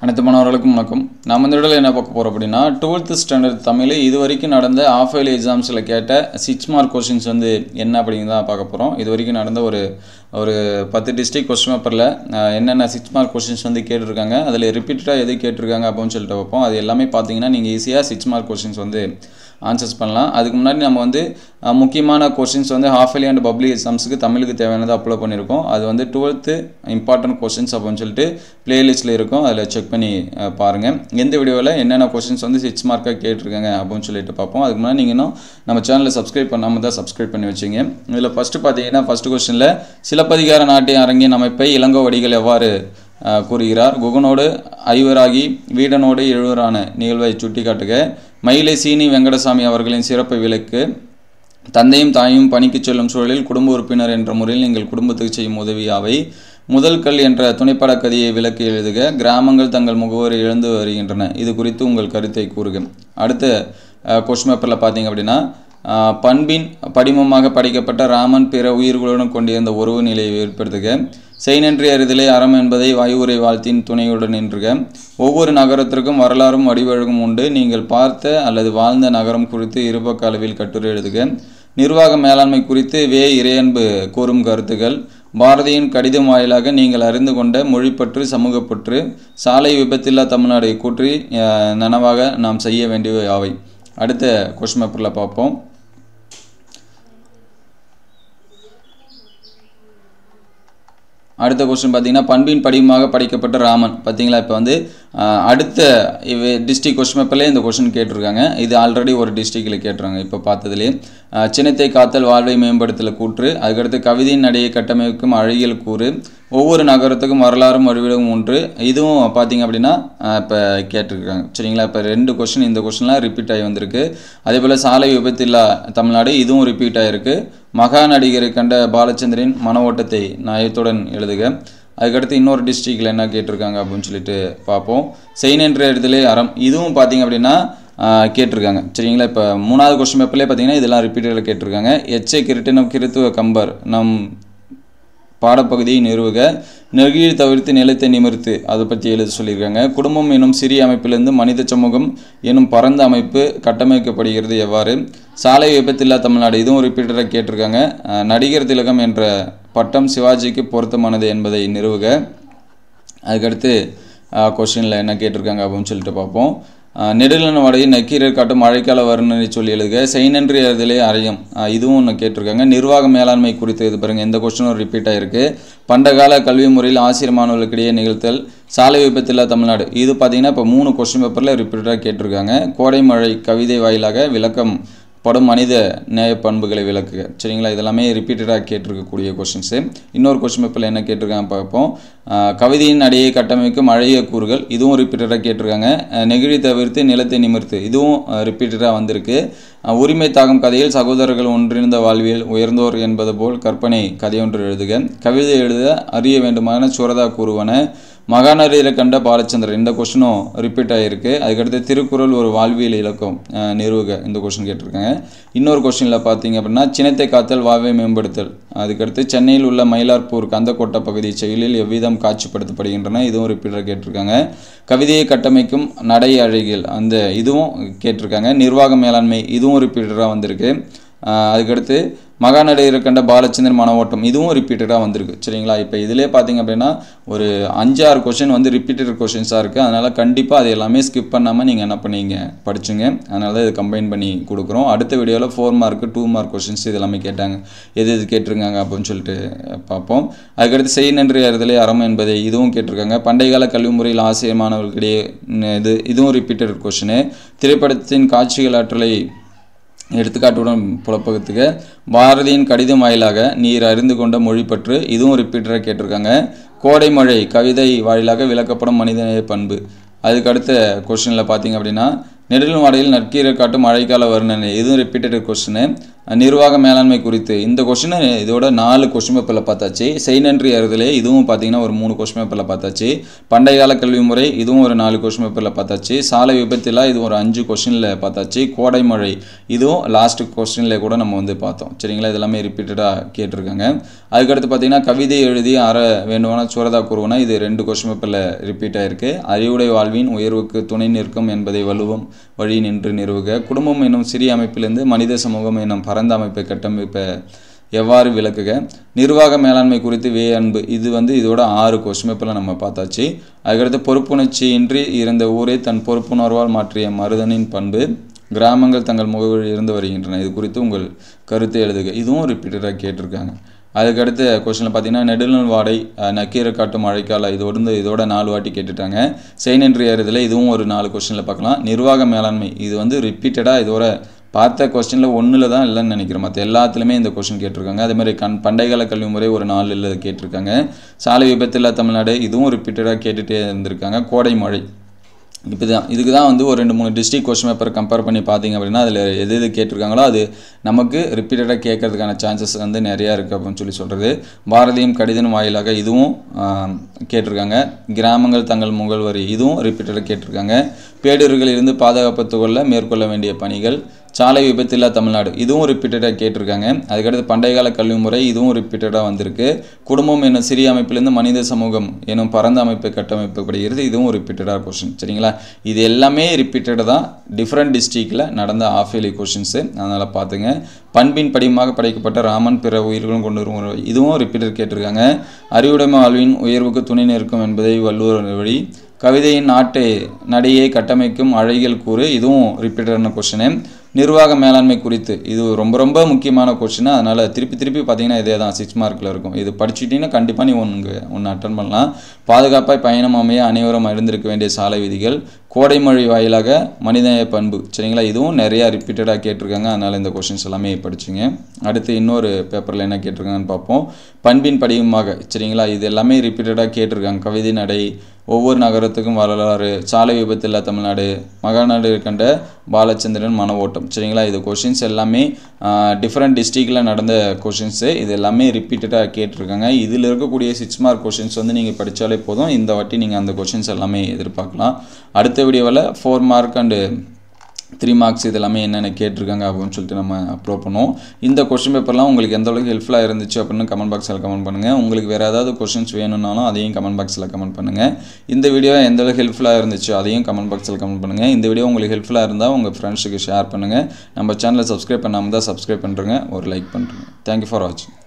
அனைத்து மாணவர்களுக்கும் வணக்கம் நம்ம இந்த இடத்துல என்ன பார்க்க போகிறோம் அப்படின்னா டுவெல்த் ஸ்டாண்டர்ட் தமிழ் இது வரைக்கும் நடந்த ஆஃப் இயர்லி எக்ஸாம்ஸில் கேட்ட சிக்ஸ் மார்க் கொஷின்ஸ் வந்து என்ன அப்படிங்கிறத பார்க்க போகிறோம் இது வரைக்கும் நடந்த ஒரு ஒரு பத்து டிஸ்ட்ரிக்ட் கொஸ்டின் பேப்பரில் என்னென்ன சிக்ஸ் மார்க் கொஷின்ஸ் வந்து கேட்டிருக்காங்க அதில் ரிப்பீட்டடாக எது கேட்டிருக்காங்க அப்படின்னு சொல்லிட்டு வைப்போம் அது எல்லாமே பார்த்தீங்கன்னா நீங்கள் ஈஸியாக சிக்ஸ் மார்க் கொஷின்ஸ் வந்து ஆன்சர்ஸ் பண்ணலாம் அதுக்கு முன்னாடி நம்ம வந்து அஹ், முக்கியமான கொஷின்ஸ் வந்து ஹாஃப் இயர்லி அண்ட் பப்ளிக் எக்ஸாம்ஸுக்கு தமிழுக்கு தேவையானதை அப்லோட் பண்ணியிருக்கோம் அது வந்து டுவெல்த்து இம்பார்ட்டன்ட் கொஷின்ஸ் அப்படின்னு சொல்லிட்டு பிளேலிஸ்ட்டில் இருக்கும் அதில் செக் பண்ணி அஹ், பாருங்கள் எந்த வீடியோவில் என்னென்ன கொஷின்ஸ் வந்து சிக்ஸ் மார்க்காக கேட்டிருக்காங்க அப்படின்னு சொல்லிட்டு பார்ப்போம் அதுக்கு முன்னாடி நீங்கள் இன்னும் நம்ம சேனலை சப்ஸ்கிரைப் பண்ணாமல் தான் சப்ஸ்கிரைப் பண்ணி வச்சிங்க இதில் ஃபஸ்ட்டு பார்த்தீங்கன்னா ஃபஸ்ட்டு கொஸ்டினில் சிலப்பதிகார நாட்டின் அரங்கின் அமைப்பை இளங்கோவடிகள் எவ்வாறு அஹ், கூறுகிறார் குகனோடு ஐவராகி வீடனோடு எழுவரான நிகழ்வை சுட்டிக்காட்டுக மயிலை சீனி வெங்கடசாமி அவர்களின் சிறப்பு விளக்கு தந்தையும் தாயும் பணிக்குச் செல்லும் சூழலில் குடும்ப உறுப்பினர் என்ற முறையில் நீங்கள் குடும்பத்துக்கு செய்யும் உதவியாவை முதல் கல் என்ற துணைப்பட கதையை விளக்கி எழுதுக கிராமங்கள் தங்கள் முகவரை இழந்து வருகின்றன இது குறித்து உங்கள் கருத்தை கூறுக அடுத்த கொஸ்டின் பேப்பரில் பார்த்தீங்க அப்படின்னா அஹ், பண்பின் படிமமாக படிக்கப்பட்ட ராமன் பிற உயிர்களுடன் கொண்டிருந்த உறவு நிலையை ஏற்படுத்துக செய்நன்றி அறிதலே அறம் என்பதை வாயுரை வாழ்த்தின் துணையுடன் நின்றுக ஒவ்வொரு நகரத்திற்கும் வரலாறும் வடிவழகும் உண்டு நீங்கள் பார்த்த அல்லது வாழ்ந்த நகரம் குறித்து இருபக்க அளவில் கட்டுரை எழுதுக நிர்வாக மேலாண்மை குறித்து வே இறையன்பு கூறும் கருத்துகள் பாரதியின் கடிதம் வாயிலாக நீங்கள் அறிந்து கொண்ட மொழிப்பற்று சமூகப்பற்று சாலை விபத்தில்லா தமிழ்நாடை கூற்றி அஹ், நனவாக நாம் செய்ய வேண்டியவை யாவை அடுத்த கொஸ்டின் பேப்பரில் பார்ப்போம் அடுத்த கொஸ்டின் பார்த்தீங்கன்னா பண்பின் படிமாக படிக்கப்பட்ட ராமன் பார்த்தீங்களா இப்போ வந்து அஹ், அடுத்த இவ டிஸ்ட்ரிக் கொஸ்டின் பேப்பர்லேயே இந்த கொஸ்டின் கேட்டிருக்காங்க இது ஆல்ரெடி ஒரு டிஸ்ட்ரிக்டில் கேட்டுருக்காங்க இப்போ பார்த்ததுலேயே அஹ், சின்னத்தை காத்தல் வாழ்வை மேம்படுத்தல் கூற்று அதுக்கடுத்து கவிதையின் நடையை கட்டமைக்கும் அழகியல் கூறு ஒவ்வொரு நகரத்துக்கும் வரலாறும் வடிவிலும் ஒன்று இதுவும் பார்த்தீங்க அப்படின்னா இப்போ கேட்டிருக்காங்க சரிங்களா இப்போ ரெண்டு கொஸ்டின் இந்த கொஸ்டின்லாம் ரிப்பீட் ஆகி வந்திருக்கு அதே போல் சாலை விபத்தில்லா தமிழ்நாடு இதுவும் ரிப்பீட் ஆகிருக்கு மகா நடிகரை கண்ட பாலச்சந்திரன் மன ஓட்டத்தை நயத்துடன் எழுதுக அதுக்கடுத்து இன்னொரு டிஸ்ட்ரிக்டில் என்ன கேட்டிருக்காங்க அப்படின்னு சொல்லிட்டு பார்ப்போம் செய்நென்ற இடத்துல அறம் இதுவும் பார்த்தீங்க அப்படின்னா ஆஹ், கேட்டிருக்காங்க சரிங்களா இப்போ மூணாவது கொஸ்டின் பேப்பர்லேயே பார்த்தீங்கன்னா இதெல்லாம் ரிப்பீட்டடில் கேட்டிருக்காங்க எச்சை கிருட்டினம் கிருத்துவ கம்பர் நம் பாடப்பகுதியை நிறுவுக நெகிழ் தவிர்த்து நிலத்தை நிமிர்த்து அதை பற்றி எழுத சொல்லியிருக்காங்க குடும்பம் எனும் சிறிய அமைப்பிலிருந்து மனித சமூகம் எனும் பரந்த அமைப்பு கட்டமைக்கப்படுகிறது எவ்வாறு சாலை விபத்தில்லா தமிழ்நாடு இதுவும் ரிப்பீட்டராக கேட்டிருக்காங்க அஹ், நடிகர் திலகம் என்ற பட்டம் சிவாஜிக்கு பொருத்தமானது என்பதை நிறுவுக அதுக்கடுத்து கொஸ்டினில் என்ன கேட்டிருக்காங்க அப்படின்னு சொல்லிட்டு பார்ப்போம் அஹ், நெடுநிலன் வடையை நக்கீரர் காட்டும் மழைக்கால வர்ணனை சொல்லி எழுதுக செய்நன்றி அறிதலே அறையும் அஹ், இதுவும் ஒன்று கேட்டிருக்காங்க நிர்வாக மேலாண்மை குறித்து இது பாருங்கள் எந்த கொஸ்டினும் ரிப்பீட் ஆயிருக்கு பண்டகால கல்வி முறையில் ஆசிரியர் மாணவர்களுக்கிடையே நிகழ்த்தல் சாலை விபத்தில்லா தமிழ்நாடு இது பார்த்தீங்கன்னா இப்போ மூணு கொஸ்டின் பேப்பரில் ரிப்பீட்டடாக கேட்டிருக்காங்க கோடை மழை கவிதை வாயிலாக விளக்கம் படும் மனித நேய பண்புகளை விளக்குக சரிங்களா இதெல்லாமே ரிப்பீட்டடாக கேட்டிருக்கக்கூடிய கொஷின்ஸு இன்னொரு கொஸ்டின் பேப்பரில் என்ன கேட்டிருக்காங்க பார்ப்போம் ஆஹ் கவிதையின் அடையை கட்டமைக்கும் அழகிய கூறுகள் இதுவும் ரிப்பீட்டடாக கேட்டிருக்காங்க ஆஹ் நெகிழி தவிர்த்து நிலத்தை நிமிர்த்து இதுவும் ரிப்பீட்டடாக வந்திருக்கு ஆஹ் உரிமை தாகம் கதையில் சகோதரர்கள் ஒன்றிணைந்த வாழ்வியல் உயர்ந்தோர் என்பது போல் கற்பனை கதையொன்று எழுதுக கவிதை எழுத அறிய வேண்டுமான சுரதா கூறுவன மகாநதியில கண்ட பாலச்சந்திரன் இந்த கொஸ்டினும் ரிப்பீட் ஆகிருக்கு அதுக்கடுத்து திருக்குறள் ஒரு வாழ்வியல் இலக்கம் அஹ், நிறுவுக இந்த கொஸ்டின் கேட்டிருக்காங்க இன்னொரு கொஸ்டினில் பார்த்தீங்க அப்படின்னா சினத்தை காத்தல் வாழ்வை மேம்படுத்தல் அதுக்கடுத்து சென்னையில் உள்ள மயிலாப்பூர் கந்தக்கோட்டை பகுதி செயலில் எவ்விதம் காட்சிப்படுத்தப்படுகின்றன இதுவும் ரிப்பீட்டாக கேட்டிருக்காங்க கவிதையை கட்டமைக்கும் நடை அழகியல் அந்த இதுவும் கேட்டிருக்காங்க நிர்வாக மேலாண்மை இதுவும் ரிப்பீட்டடாக வந்திருக்கு ஆஹ் அதுக்கடுத்து மகாநடையர் கண்ட பாலச்சந்திரன் மன ஓட்டம் இதுவும் ரிப்பீட்டடாக வந்திருக்கு சரிங்களா இப்போ இதிலே பார்த்தீங்க அப்படின்னா ஒரு அஞ்சாறு கொஷின் வந்து ரிப்பீட்டட் கொஷின்ஸாக இருக்குது அதனால் கண்டிப்பாக அது எல்லாமே ஸ்கிப் பண்ணாமல் நீங்கள் என்ன பண்ணீங்க படிச்சுங்க அதனால தான் இது கம்பைன் பண்ணி கொடுக்குறோம் அடுத்த வீடியோவில் four mark two mark questions இது எல்லாமே கேட்டாங்க எது எது கேட்டிருக்காங்க அப்படின்னு சொல்லிட்டு பார்ப்போம் அதுக்கடுத்து செய் நன்றி அறிதலே அறம் என்பதை இதுவும் கேட்டிருக்காங்க பண்டைய கால கல்வி முறையில் ஆசிரியர் மாணவர்களிடையே ம், இது இதுவும் ரிப்பீட்டட் கொஷினு திரைப்படத்தின் காட்சிகள் ஆற்றலை எடுத்துக்காட்டுடன் புலப்பகத்துக்கு பாரதியின் கடிதம் வாயிலாக நீர் அறிந்து கொண்ட மொழிப்பற்று இதுவும் ரிப்பீட்டராக கேட்டிருக்காங்க கோடை மழை கவிதை வாயிலாக விளக்கப்படும் மனிதநேய பண்பு அதுக்கு அடுத்த கொஸ்டினில் பார்த்தீங்க அப்படின்னா நெடுநிலவாடையில் நற்கீரை காட்டும் மழைக்கால வர்ணனை இதுவும் ரிப்பீட்டட் கொஸ்டின் நிர்வாக மேலாண்மை குறித்து இந்த கொஷின் இதோட நாலு கொஷின் பேப்பரில் பார்த்தாச்சு செய் நன்றி அறிதலே இதுவும் பார்த்தீங்கன்னா ஒரு மூணு கொஷின் பேப்பரில் பார்த்தாச்சு பண்டைய கால கல்வி முறை இதுவும் ஒரு நாலு கொஷின் பேப்பரில் பார்த்தாச்சு சாலை விபத்தில் இது ஒரு அஞ்சு கொஷினில் பார்த்தாச்சு கோடை மழை இதுவும் லாஸ்ட் கொஸ்டினில் கூட நம்ம வந்து பார்த்தோம் சரிங்களா இதெல்லாமே ரிப்பீட்டடாக கேட்டிருக்காங்க அதுக்கடுத்து பார்த்தீங்கன்னா கவிதை எழுதி அற வேண்டுமான சுரதா கூறுவனா இது ரெண்டு கொஸ்டின் பேப்பரில் ரிப்பீட் ஆயிருக்கு அறிவுடை வாழ்வின் உயர்வுக்கு துணை நிற்கும் என்பதை வலுவும் வழி நின்று நிறுவுக குடும்பம் என்னும் சிறிய அமைப்பிலிருந்து மனித சமூகம் என்னும் பரந்த அமைப்பை கட்டமைப்ப எவ்வாறு விளக்குக நிர்வாக மேலாண்மை குறித்து வே அன்பு இது வந்து இதோட ஆறு கொஸ்டின் பேப்பரில் நம்ம பார்த்தாச்சு அதுக்கடுத்து பொறுப்புணர்ச்சி இன்றி இருந்த ஊரை தன் பொறுப்புணர்வால் மாற்றிய மருதனின் பண்பு கிராமங்கள் தங்கள் முகவரி இருந்து வருகின்றன இது குறித்து உங்கள் கருத்தை எழுதுக இதுவும் ரிப்பீட்டடாக கேட்டிருக்காங்க அதுக்கடுத்து கொஸ்டினில் பார்த்தீங்கன்னா நெடுநல் வாடை நக்கீரை காட்டும் மழைக்கால இதோடு இதோட நாலு வாட்டி கேட்டுட்டாங்க செய்நன்றி ஏறுதல் இதுவும் ஒரு நாலு கொஸ்டினில் பார்க்கலாம் நிர்வாக மேலாண்மை இது வந்து ரிப்பீட்டடாக இதோட பார்த்த கொஸ்டினில் ஒன்றில் தான் இல்லைன்னு நினைக்கிறேன் மற்ற எல்லாத்துலேயுமே இந்த கொஸ்டின் கேட்டிருக்காங்க அதே மாதிரி கண் பண்டைக்கால கல்வி முறை ஒரு நாலில் கேட்டிருக்காங்க சாலை விபத்தில் தமிழ்நாடு இதுவும் ரிப்பீட்டடாக கேட்டுகிட்டே இருந்திருக்காங்க கோடை மழை இப்போ தான் இதுக்கு தான் வந்து ஒரு ரெண்டு மூணு டிஸ்ட்ரிக் கொஸ்டின் பேப்பர் கம்பேர் பண்ணி பார்த்தீங்க அப்படின்னா அதில் எது எது கேட்டிருக்காங்களோ அது நமக்கு ரிப்பீட்டடாக கேட்கறதுக்கான சான்சஸ் வந்து நிறையா இருக்குது அப்படின்னு சொல்லி சொல்கிறது பாரதியும் கடிதம் வாயிலாக இதுவும் கேட்டிருக்காங்க கிராமங்கள் தங்கள் முகல்வரி இதுவும் ரிப்பீட்டடாக கேட்டிருக்காங்க பேடூர்களில் இருந்து பாதுகாப்பு கொள்ள மேற்கொள்ள வேண்டிய பணிகள் சாலை விபத்தில்லா தமிழ்நாடு இதுவும் ரிப்பீட்டடாக கேட்டிருக்காங்க அதுக்கடுத்து பண்டைய கால கல்வி முறை இதுவும் ரிப்பீட்டடாக வந்திருக்கு குடும்பம் என்னும் சிறிய அமைப்பிலிருந்து மனித சமூகம் எனும் பரந்த அமைப்பை கட்டமைக்கப்படுகிறது இதுவும் ரிப்பீட்டடாக கொஷின் சரிங்களா இது எல்லாமே ரிப்பீட்டடாக தான் டிஃப்ரெண்ட் டிஸ்ட்ரிக்டில் நடந்த ஆஃப் இயர்லி கொஷின்ஸு அதனால் பார்த்துங்க பண்பின் படிமாக படைக்கப்பட்ட ராமன் பிற உயிர்களும் கொண்டு வரும் இதுவும் ரிப்பீட்டட் கேட்டிருக்காங்க அறிவுடைமை வாழ்வின் உயர்வுக்கு துணை நிற்கும் என்பதை வள்ளுவர் வழி கவிதையின் நாட்டை நடையை கட்டமைக்கும் அழகியல் கூறு இதுவும் ரிப்பீட்டடான கொஷினு நிர்வாக மேலாண்மை குறித்து இது ரொம்ப ரொம்ப முக்கியமான கொஷின் அதனால் திருப்பி திருப்பி பார்த்தீங்கன்னா இதே தான் சிக்ஸ் மார்க்கில் இருக்கும் இது படிச்சுட்டிங்கன்னா கண்டிப்பாக நீ ஒன்று ஒன்று அட்டன் பண்ணலாம் பாதுகாப்பாய் பயணம் அமைய அனைவரும் அறிந்திருக்க வேண்டிய சாலை விதிகள் கோடைமொழி வாயிலாக மனிதநேய பண்பு சரிங்களா இதுவும் நிறையா ரிப்பீட்டடாக கேட்டிருக்காங்க அதனால் இந்த கொஷின்ஸ் எல்லாமே படிச்சுங்க அடுத்து இன்னொரு பேப்பரில் என்ன கேட்டிருக்காங்கன்னு பார்ப்போம் பண்பின் படிவமாக சரிங்களா இது எல்லாமே ரிப்பீட்டடாக கேட்டிருக்காங்க கவிதை நடை ஒவ்வொரு நகரத்துக்கும் வரலாறு சாலை விபத்தில்லா தமிழ்நாடு மகாநாடு கண்ட பாலச்சந்திரன் மன ஓட்டம் சரிங்களா இது கொஷின்ஸ் எல்லாமே டிஃப்ரெண்ட் டிஸ்ட்ரிக்டில் நடந்த கொஷின்ஸு இது எல்லாமே ரிப்பீட்டடாக கேட்டிருக்காங்க இதில் இருக்கக்கூடிய சிக்ஸ் மார்க் கொஷின்ஸ் வந்து நீங்கள் படித்தாலே போதும் இந்த வாட்டி நீங்கள் அந்த கொஷின்ஸ் எல்லாமே எதிர்பார்க்கலாம் அடுத்த வீடியோவில் four mark and three marks இது எல்லாமே என்னென்ன கேட்டிருக்காங்க அப்படின்னு சொல்லிட்டு நம்ம அப்லோட் பண்ணுவோம் இந்த கொஷின் பேப்பர்லாம் உங்களுக்கு எந்த அளவுக்கு ஹெல்ப்ஃபுல்லாக இருந்துச்சு அப்படின்னு கமெண்ட் பாக்ஸில் கமெண்ட் பண்ணுங்கள் உங்களுக்கு வேறு ஏதாவது கொஷின்ஸ் வேணும்னாலும் அதையும் கமெண்ட் பாக்ஸில் கமெண்ட் பண்ணுங்கள் இந்த வீடியோ எந்த அளவுக்கு ஹெல்ப்ஃபுல்லாக இருந்துச்சு அதையும் கமெண்ட் பாக்ஸில் கமெண்ட் பண்ணுங்கள் இந்த வீடியோ உங்களுக்கு ஹெல்ப்ஃபுல்லாக இருந்தால் உங்கள் ஃப்ரெண்ட்ஸுக்கு ஷேர் பண்ணுங்கள் நம்ம சேனலை சப்ஸ்கிரைப் பண்ணாமல் தான் சப்ஸ்கிரைப் பண்ணுறேங்க ஒரு லைக் பண்ணுறேங்க தேங்க்யூ ஃபார் வாட்சிங்